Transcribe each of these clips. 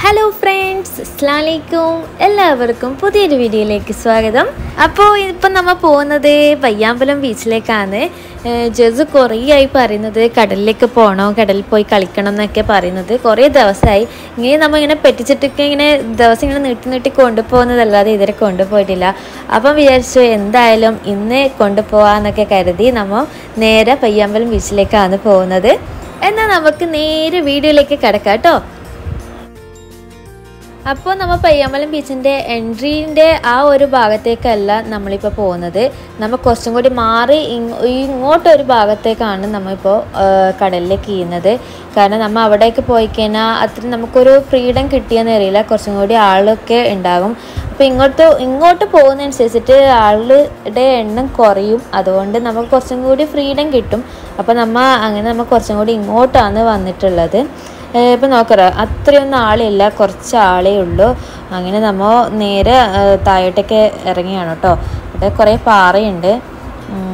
Hello friends അസ്ലാമലൈക്കും എല്ലാവർക്കും പുതിയൊരു വീഡിയോയിലേക്ക് സ്വാഗതം അപ്പോൾ ഇപ്പം നമ്മൾ പോകുന്നത് പയ്യാമ്പലം ബീച്ചിലേക്കാണ് ഏഹ് ജസ് കുറേ ആയി പറയുന്നത് കടലിലേക്ക് പോകണോ കടലിൽ പോയി കളിക്കണം എന്നൊക്കെ പറയുന്നത് കുറേ ദിവസമായി ഇങ്ങനെ നമ്മൾ ഇങ്ങനെ പെറ്റിച്ചിട്ടൊക്കെ ഇങ്ങനെ ദിവസം ഇങ്ങനെ നീട്ടി നീട്ടി കൊണ്ടുപോകുന്നതല്ലാതെ ഇതുവരെ കൊണ്ടുപോയിട്ടില്ല അപ്പം വിചാരിച്ചു എന്തായാലും ഇന്ന് കൊണ്ടുപോകാമെന്നൊക്കെ കരുതി നമ്മൾ നേരെ പയ്യാമ്പലം ബീച്ചിലേക്കാണ് പോകുന്നത് എന്നാൽ നമുക്ക് നേരെ വീഡിയോയിലേക്ക് കിടക്കാം കേട്ടോ അപ്പോൾ നമ്മൾ പയ്യാമ്പലം ബീച്ചിൻ്റെ എൻട്രീൻ്റെ ആ ഒരു ഭാഗത്തേക്കല്ല നമ്മളിപ്പോൾ പോകുന്നത് നമ്മൾ കുറച്ചും കൂടി മാറി ഇങ്- ഇങ്ങോട്ടൊരു ഭാഗത്തേക്കാണ് നമ്മളിപ്പോൾ കടലിലേക്ക് ചെയ്യുന്നത് കാരണം നമ്മൾ അവിടേക്ക് പോയി കഴിഞ്ഞാൽ അത്ര നമുക്കൊരു ഫ്രീഡം കിട്ടിയെന്ന് അറിയില്ല കുറച്ചും കൂടി ആളൊക്കെ ഉണ്ടാകും അപ്പോൾ ഇങ്ങോട്ട് ഇങ്ങോട്ട് പോകുന്നതനുസരിച്ചിട്ട് ആളുടെ എണ്ണം കുറയും അതുകൊണ്ട് നമുക്ക് കുറച്ചും കൂടി ഫ്രീഡം കിട്ടും അപ്പോൾ നമ്മൾ അങ്ങനെ നമ്മൾ കുറച്ചും കൂടി ഇങ്ങോട്ടാണ് വന്നിട്ടുള്ളത് ഇപ്പം നോക്കറ അത്രയൊന്നും ആളില്ല കുറച്ച് ആളേ ഉള്ളൂ അങ്ങനെ നമ്മൾ നേരെ ഏ, താഴോട്ടേക്ക് ഇറങ്ങിയാണ് കേട്ടോ ഇവിടെ കുറേ പാറയുണ്ട് ഉം.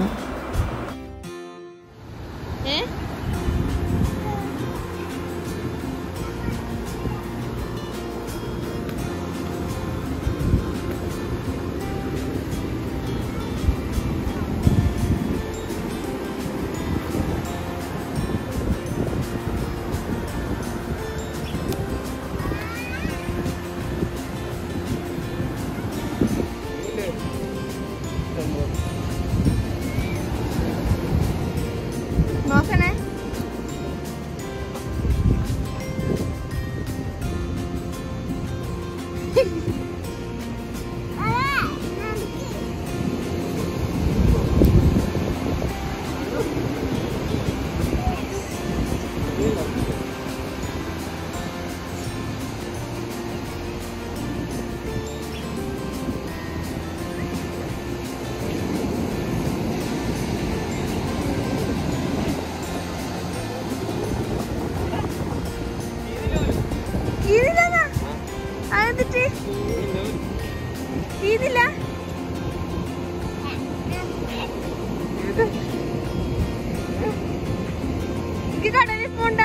നോക്കണേ ഇതില്ല അതെന്നിട്ട് ഇതില്ല എനിക്ക് കടലിൽ പോണ്ട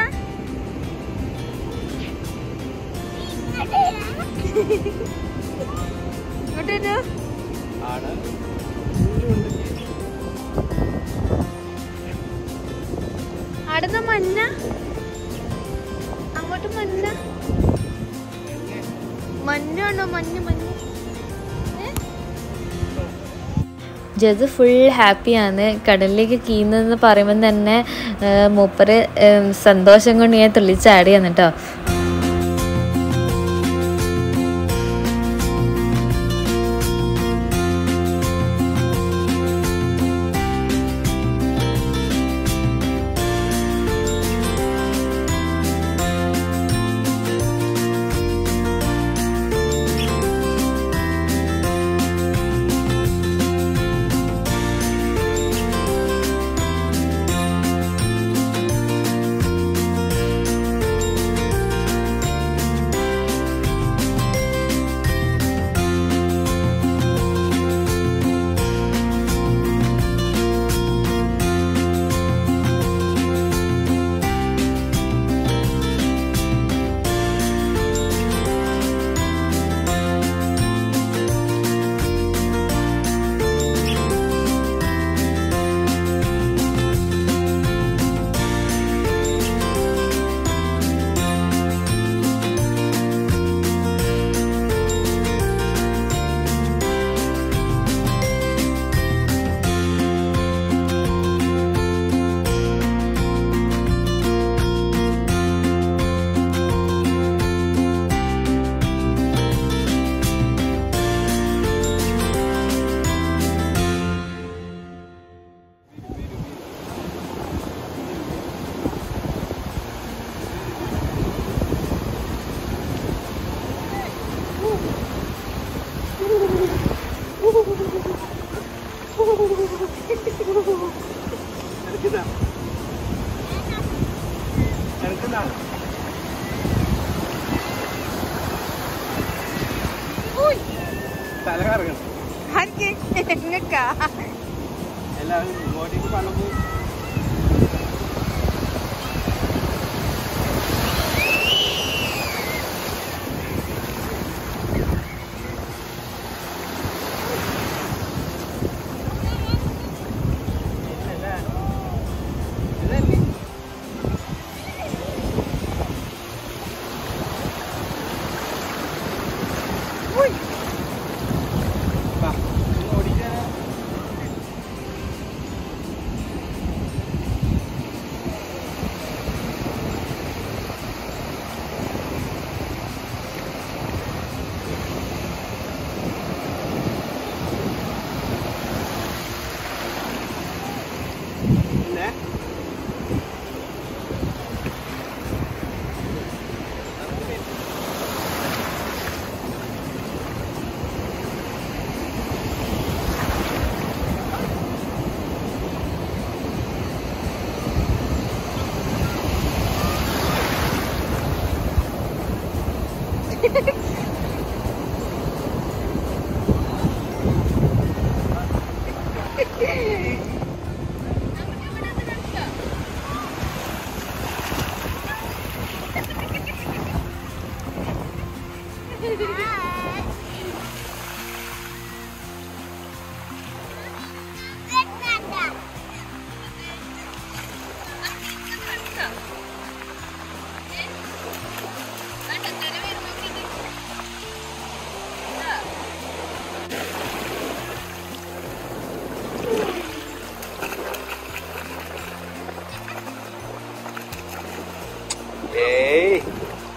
ഇങ്ങോട്ട് വരൂ അടുത്ത മഞ്ഞ അങ്ങോട്ട് മഞ്ഞ മഞ്ഞാണോ മഞ്ഞ് മഞ്ഞ് ഏ? ജസ് ഫുൾ ഹാപ്പിയാണ് കടലിലേക്ക് കീന്നതെന്ന് പറയുമ്പോൾ തന്നെ ഏ, മൂപ്പര് ഏ, സന്തോഷം കൊണ്ട് ഞാൻ തുള്ളിച്ചാടിയാണ് കേട്ടോ തല കറങ്ങണം ആർക്ക് എങ്ങക്കാ എല്ലാവരും ഇങ്ങോട്ടേക്ക് പറഞ്ഞപ്പോ വാ, ഇനി ഓടിക്കാനാ? ഇല്ലേ? ഏയ്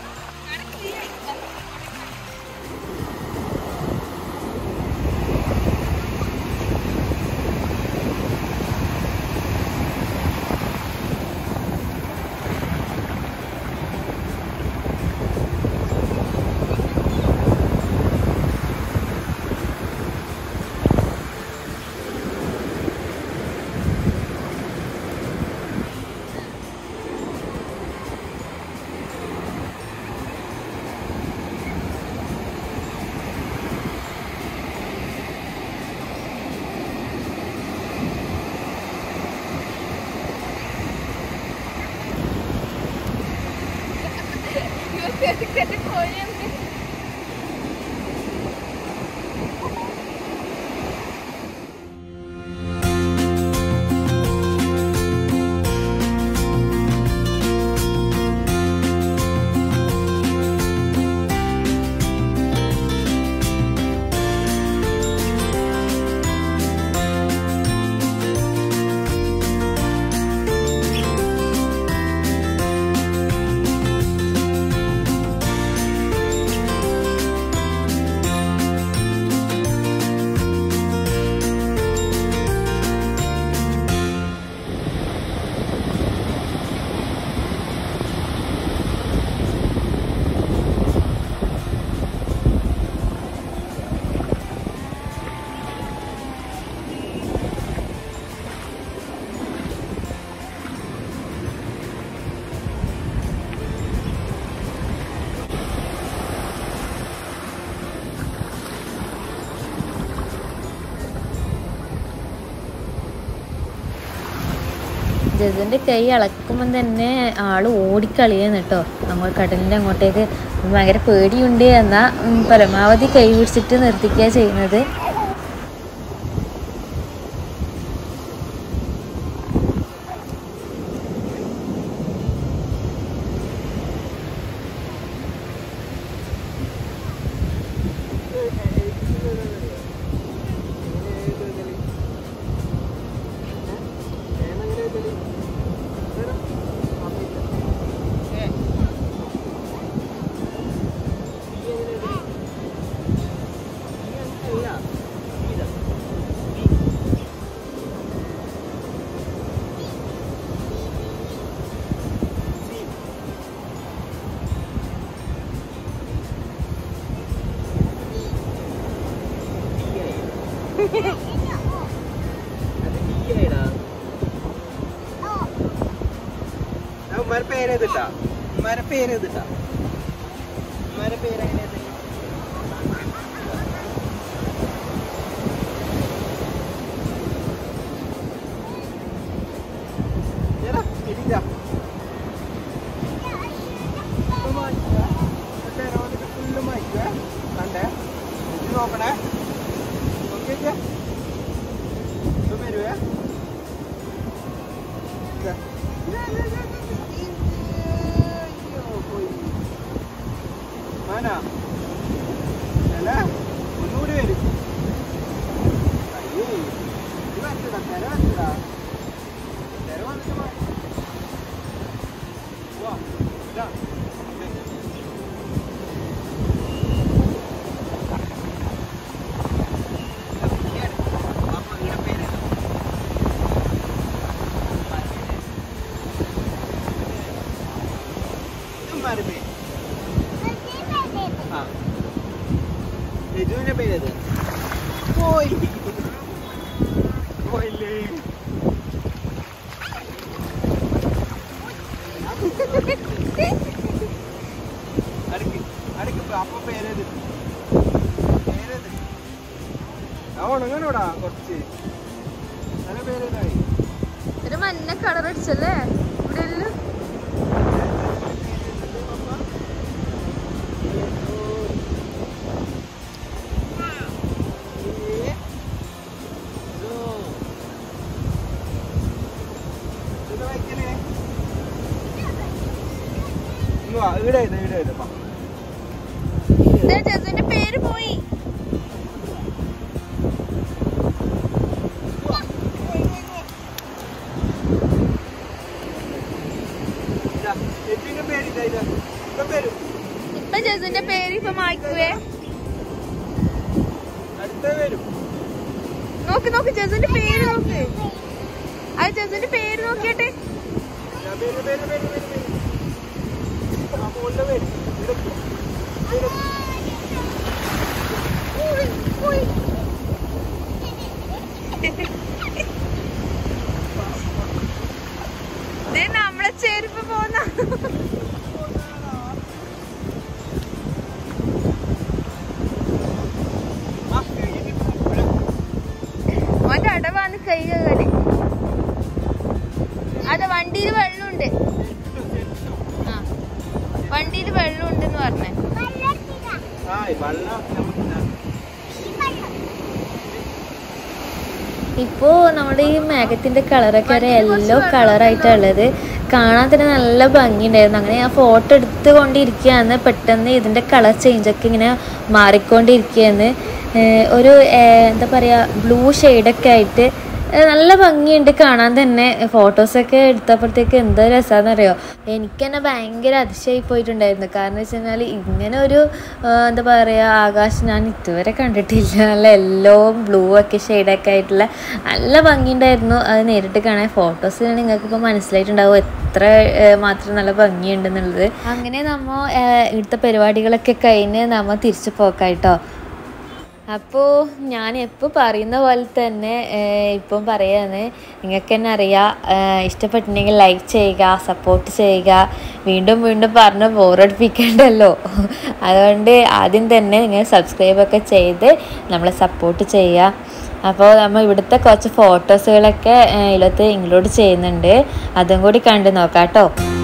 ജസിന്റെ കൈ അളക്കുമ്പോൾ തന്നെ ആള് ഓടിക്കളിയാണ് കേട്ടോ അങ്ങോട്ട് കടലിന്റെ അങ്ങോട്ടേക്ക് ഭയങ്കര പേടിയുണ്ട് എന്നാ ഉം, പരമാവധി കൈ പിടിച്ചിട്ട് നിർത്തിക്കുക ചെയ്യുന്നത് ഉമ്മാരെ പേര് എഴുതിട്ടാ ഉമ്മാരെ പേര് എഴുതിട്ടാ ഉമ്മാരെ പേര് എങ്ങനെ എഴുതി? എടാ, ഇരിക്ക. ഇപ്പൊ മായ്ക്കുക. മറ്റേ റോഡില് full മായ്ക്കുക. കണ്ടേ? ഇത് നോക്കണേ നോക്കിയൊക്കെ ഇപ്പൊ വരുവേ ഇതാ. അയ്യോ, പോയി. മാനാ? ഏ? അല്ലേ ഒന്നുകൂടി വരും അയ്യോ ഇത് വരച്ചടാ തിര വരച്ചടാ തിര വന്നിട്ട് വാ. വാ, ഇതാ. അപ്പൊ നിങ്ങളുടെ പേര് ഇതുമ്മാരുടെ പേര് ആ രജുവിന്റെ പേരേത് പോയി പോയില്ലേ അടുക്ക് അടുക്ക് അപ്പൊ പേരേത് പേരേത് ആ ഉണങ്ങണോടാ കുറച്ച് നല്ല പേരേതായി ഒരു മഞ്ഞ കളർ അടിച്ചല്ലേ ഇവിടെ എല്ലാം ഇവിടെ ഇത് ഇവിടെ ഇത് വാ. ദേ ജസുവിന്റെ പേര് പോയി ഇതാ, എബിന്റെ പേര് ഇതാ ഇതാ ഇപ്പൊ വരും ഇപ്പൊ ജസുവിന്റെ പേര് ഇപ്പൊ മായ്ക്കുവേ അടുത്ത വരും നോക്ക് നോക്ക് ജസുവിന്റെ പേര് നോക്ക് അത് ജസുവിന്റെ പേര് നോക്കിയട്ടെ ഇതാ, പേര് പേര് പേര് പേര് പേര് ആ മോളുടെ പേര് ഇവിടെ ഇട്ടോ. ഇവിടെ ഇട്ടോ. ദേ നമ്മളെ ചെരുപ്പ് പോന്ന ആ, കഴിഞ്ഞിട്ട് ഇവിടെ. ഓന്റെ അടവാണ് കൈ കഴുകല് അതെ വണ്ടിയിൽ വെള്ളമുണ്ട് ആ വണ്ടിയിൽ വെള്ളമുണ്ടെന്ന് പറഞ്ഞേ ആ ഈ വെള്ളം നമുക്ക് ഇതാ. ഇപ്പോൾ നമ്മുടെ ഈ മേഘത്തിൻ്റെ കളറൊക്കെ ഒരു യെല്ലോ കളറായിട്ടാണ് ഉള്ളത് കാണാൻ തന്നെ നല്ല ഭംഗിയുണ്ടായിരുന്നു അങ്ങനെ ഞാൻ ഫോട്ടോ എടുത്തുകൊണ്ടിരിക്കുകയാണ് പെട്ടെന്ന് ഇതിൻ്റെ കളർ ചേഞ്ചൊക്കെ ഇങ്ങനെ മാറിക്കൊണ്ടിരിക്കുകയാണ് ഏഹ് ഒരു ഏഹ് എന്താ പറയുക ബ്ലൂ ഷെയ്ഡൊക്കെ ആയിട്ട് ഏഹ് നല്ല ഭംഗിയുണ്ട് കാണാൻ തന്നെ ഫോട്ടോസൊക്കെ എടുത്തപ്പോഴത്തേക്ക് എന്താ രസമാണെന്നറിയോ എനിക്ക് തന്നെ ഭയങ്കര അതിശയായി പോയിട്ടുണ്ടായിരുന്നു കാരണം വെച്ച് കഴിഞ്ഞാൽ ഇങ്ങനെ ഒരു ഏഹ് എന്താ പറയുക ആകാശം ഞാൻ ഇതുവരെ കണ്ടിട്ടില്ല നല്ല യെല്ലോ ബ്ലൂ ഒക്കെ ഷെയ്ഡൊക്കെ ആയിട്ടുള്ള നല്ല ഭംഗിയുണ്ടായിരുന്നു അത് നേരിട്ട് കാണാൻ ഫോട്ടോസ് നിങ്ങൾക്ക് ഇപ്പോൾ മനസ്സിലായിട്ടുണ്ടാവും എത്ര ഏഹ് മാത്രം നല്ല ഭംഗിയുണ്ടെന്നുള്ളത് അങ്ങനെ നമ്മൾ ഇവിടുത്തെ പരിപാടികളൊക്കെ കഴിഞ്ഞ് നമ്മൾ തിരിച്ചു പോക്കായിട്ടോ അപ്പോൾ ഞാൻ എപ്പോൾ പറയുന്ന പോലെ തന്നെ ഏഹ് ഇപ്പം പറയാണ് നിങ്ങൾക്ക് തന്നെ അറിയാം ഏഹ് ഇഷ്ടപ്പെട്ടിട്ടുണ്ടെങ്കിൽ ലൈക്ക് ചെയ്യുക സപ്പോർട്ട് ചെയ്യുക വീണ്ടും വീണ്ടും പറഞ്ഞ് ബോറടിപ്പിക്കണ്ടല്ലോ അതുകൊണ്ട് ആദ്യം തന്നെ നിങ്ങൾ സബ്സ്ക്രൈബൊക്കെ ചെയ്ത് നമ്മളെ സപ്പോർട്ട് ചെയ്യുക അപ്പോൾ നമ്മൾ ഇവിടുത്തെ കുറച്ച് ഫോട്ടോസുകളൊക്കെ ഇതിലത്ത് ഇൻക്ലൂഡ് ചെയ്യുന്നുണ്ട് അതും കൂടി കണ്ടു നോക്കാം കേട്ടോ